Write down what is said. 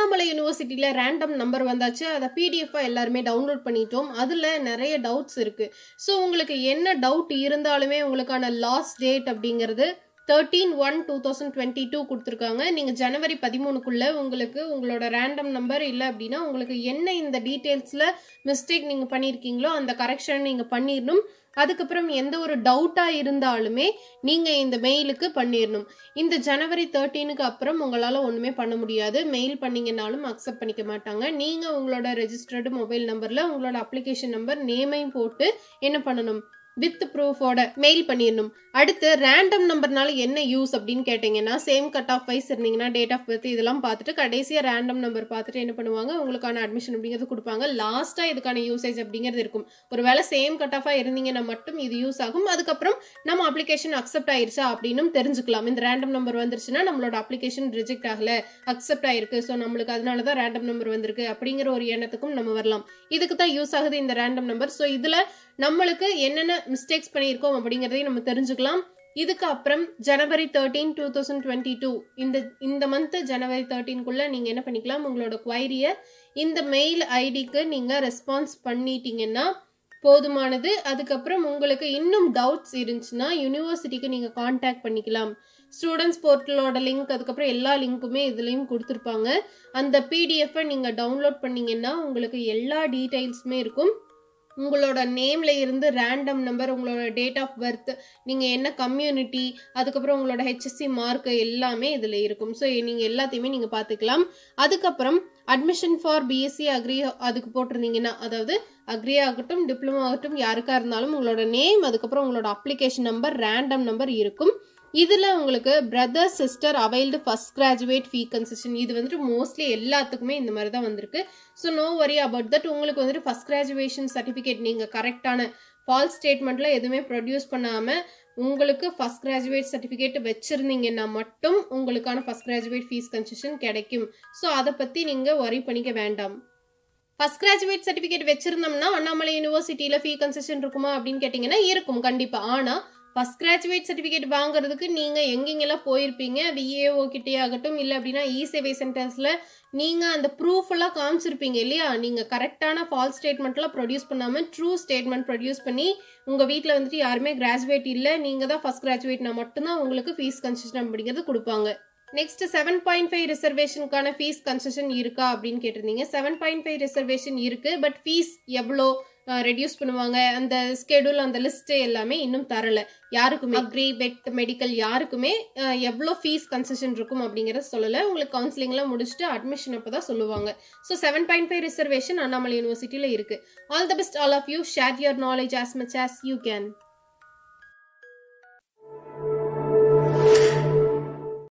அண்ணாமலை யூனிவர்சிட்டியில் random number வந்தாச்சு அதை பிடிஎஃபாக எல்லாருமே டவுன்லோட் பண்ணிட்டோம் அதில் நிறைய டவுட்ஸ் இருக்குது ஸோ உங்களுக்கு என்ன டவுட் இருந்தாலுமே உங்களுக்கான லாஸ்ட் டேட் அப்படிங்கிறது thirteen one two thousand twenty two கொடுத்துருக்காங்க நீங்கள் ஜனவரி பதிமூணுக்குள்ளே உங்களுக்கு உங்களோட ரேண்டம் நம்பர் இல்லை அப்படின்னா உங்களுக்கு என்ன இந்த டீட்டெயில்ஸில் மிஸ்டேக் நீங்கள் பண்ணியிருக்கீங்களோ அந்த கரெக்ஷன் நீங்கள் பண்ணிடணும் அதுக்கப்புறம் எந்த ஒரு டவுட்டாக இருந்தாலுமே நீங்கள் இந்த மெயிலுக்கு பண்ணிடணும் இந்த ஜனவரி தேர்ட்டீனுக்கு அப்புறம் உங்களால் ஒன்றுமே பண்ண முடியாது மெயில் பண்ணீங்கனாலும் அக்செப்ட் பண்ணிக்க மாட்டாங்க நீங்கள் உங்களோட ரெஜிஸ்டர்டு மொபைல் நம்பரில் உங்களோட அப்ளிகேஷன் நம்பர் நேமையும் போட்டு என்ன பண்ணணும் வித் ப்ரூஃபோட மெயில் பண்ணிடணும் அடுத்து ரேண்டம் நம்பர்னால என்ன யூஸ் அப்படின்னு கேட்டிங்கன்னா சேம் கட் ஆஃப் வைஸ் இருந்தீங்கன்னா டேட் ஆஃப் பர்த் இதெல்லாம் பார்த்துட்டு கடைசியாக ரேண்டம் நம்பர் பார்த்துட்டு என்ன பண்ணுவாங்க உங்களுக்கான அட்மிஷன் அப்படிங்கிறது கொடுப்பாங்க லாஸ்ட்டாக இதுக்கான யூசேஜ் அப்படிங்கிறது இருக்கும் ஒருவேளை சேம் கட் ஆஃபாக இருந்தீங்கன்னா மட்டும் இது யூஸ் ஆகும் அதுக்கப்புறம் நம்ம அப்ளிகேஷன் அக்செப்ட் ஆயிருச்சா அப்படின்னும் தெரிஞ்சுக்கலாம் இந்த ரேண்டம் நம்பர் வந்துருச்சுன்னா நம்மளோட அப்ளிகேஷன் ரிஜெக்ட் ஆகல அக்செப்ட் ஆயிருக்கு ஸோ நம்மளுக்கு அதனால தான் ரேண்டம் நம்பர் வந்திருக்கு அப்படிங்கிற ஒரு எண்ணத்துக்கும் நம்ம வரலாம் இதுக்கு தான் யூஸ் ஆகுது இந்த ரேண்டம் நம்பர் ஸோ இதில் நம்மளுக்கு என்னென்ன மிஸ்டேக்ஸ் பண்ணியிருக்கோம் அப்படிங்கிறதையும் நம்ம தெரிஞ்சுக்கலாம் இதுக்கு அப்புறம் ஜனவரி thirteen two thousand twenty two இந்த இந்த மந்த் ஜனவரி தேர்ட்டீன்குள்ளே நீங்கள் என்ன பண்ணிக்கலாம் உங்களோட குவைரியை இந்த மெயில் ஐடிக்கு நீங்கள் ரெஸ்பான்ஸ் பண்ணிட்டீங்கன்னா போதுமானது அதுக்கப்புறம் உங்களுக்கு இன்னும் டவுட்ஸ் இருந்துச்சுன்னா யூனிவர்சிட்டிக்கு நீங்கள் காண்டாக்ட் பண்ணிக்கலாம் ஸ்டூடெண்ட்ஸ் போர்ட்டலோட லிங்க் அதுக்கப்புறம் எல்லா லிங்க்குமே இதுலேயும் கொடுத்துருப்பாங்க அந்த பிடிஎஃப்பை நீங்கள் டவுன்லோட் பண்ணீங்கன்னா உங்களுக்கு எல்லா டீட்டெயில்ஸுமே இருக்கும் உங்களோட நேம்ல இருந்து ரேண்டம் நம்பர் உங்களோட டேட் ஆஃப் பர்த் நீங்கள் என்ன கம்யூனிட்டி அதுக்கப்புறம் உங்களோட ஹெச்எஸ்சி மார்க் எல்லாமே இதில் இருக்கும் ஸோ நீங்கள் எல்லாத்தையுமே நீங்கள் பார்த்துக்கலாம் அதுக்கப்புறம் அட்மிஷன் ஃபார் பிஎஸ்சி அக்ரி அதுக்கு போட்டிருந்தீங்கன்னா அதாவது அக்ரி ஆகட்டும் டிப்ளமோ ஆகட்டும் யாருக்கா இருந்தாலும் உங்களோட நேம் அதுக்கப்புறம் உங்களோட அப்ளிகேஷன் நம்பர் ரேண்டம் நம்பர் இருக்கும் இதில் உங்களுக்கு brother sister availed first graduate fee concession இது வந்துட்டு மோஸ்ட்லி எல்லாத்துக்குமே இந்த மாதிரி தான் வந்திருக்கு so no worry about that உங்களுக்கு வந்துட்டு ஃபர்ஸ்ட் கிராஜுவேஷன் சர்டிஃபிகேட் நீங்கள் கரெக்டான ஃபால்ஸ் ஸ்டேட்மெண்ட்டில் எதுவுமே ப்ரொடியூஸ் பண்ணாமல் உங்களுக்கு ஃபர்ஸ்ட் கிராஜுவேட் சர்டிஃபிகேட் வச்சுருந்தீங்கன்னா மட்டும் உங்களுக்கான ஃபர்ஸ்ட் கிராஜுவேட் ஃபீஸ் கன்செஷன் கிடைக்கும் ஸோ அதை பற்றி நீங்கள் ஒரி பண்ணிக்க வேண்டாம் ஃபர்ஸ்ட் கிராஜுவேட் சர்டிஃபிகேட் வச்சிருந்தோம்னா அண்ணாமலை யூனிவர்சிட்டியில் ஃபீ கன்செஷன் இருக்குமா அப்படின்னு கேட்டிங்கன்னா இருக்கும் கண்டிப்பாக ஆனால் ஃபஸ்ட் கிராஜுவேட் சர்டிஃபிகேட் வாங்குறதுக்கு நீங்கள் எங்கெங்கெல்லாம் போயிருப்பீங்க விஏஓ கிட்டே ஆகட்டும் இல்லை அப்படின்னா இ சேவை சென்டர்ஸில் நீங்கள் அந்த ப்ரூஃப் எல்லாம் காமிச்சிருப்பீங்க இல்லையா நீங்கள் கரெக்டான ஃபால்ஸ் ஸ்டேட்மெண்ட்லாம் ப்ரொடியூஸ் பண்ணாமல் ட்ரூ ஸ்டேட்மெண்ட் ப்ரொடியூஸ் பண்ணி உங்கள் வீட்டில் வந்துட்டு யாருமே கிராஜுவேட் இல்லை நீங்கள் தான் ஃபஸ்ட் கிராஜுவேட்னா மட்டும்தான் உங்களுக்கு ஃபீஸ் கன்செஷன் அப்படிங்கிறது கொடுப்பாங்க நெக்ஸ்ட் செவன் பாயிண்ட் ஃபைவ் ரிசர்வேஷனுக்கான ஃபீஸ் கன்செஷன் இருக்கா அப்படின்னு கேட்டிருந்தீங்க செவன் பாயிண்ட் ஃபைவ் ரிசர்வேஷன் இருக்கு பட் ஃபீஸ் எவ்வளோ ரெடியூஸ் பண்ணுவாங்க அந்த ஸ்கெடியூல் அந்த லிஸ்ட் எல்லாமே இன்னும் தரல யாருக்குமே அக்ரி வெட் மெடிக்கல் யாருக்குமே எவ்வளோ ஃபீஸ் கன்செஷன் இருக்கும் அப்படிங்கிறத சொல்லலை உங்களுக்கு கவுன்சிலிங்லாம் முடிச்சுட்டு அட்மிஷன் அப்போ தான் சொல்லுவாங்க so seven point five reservation Annamalai யூனிவர்சிட்டியில் இருக்குது all the best all of you share your knowledge as much as you can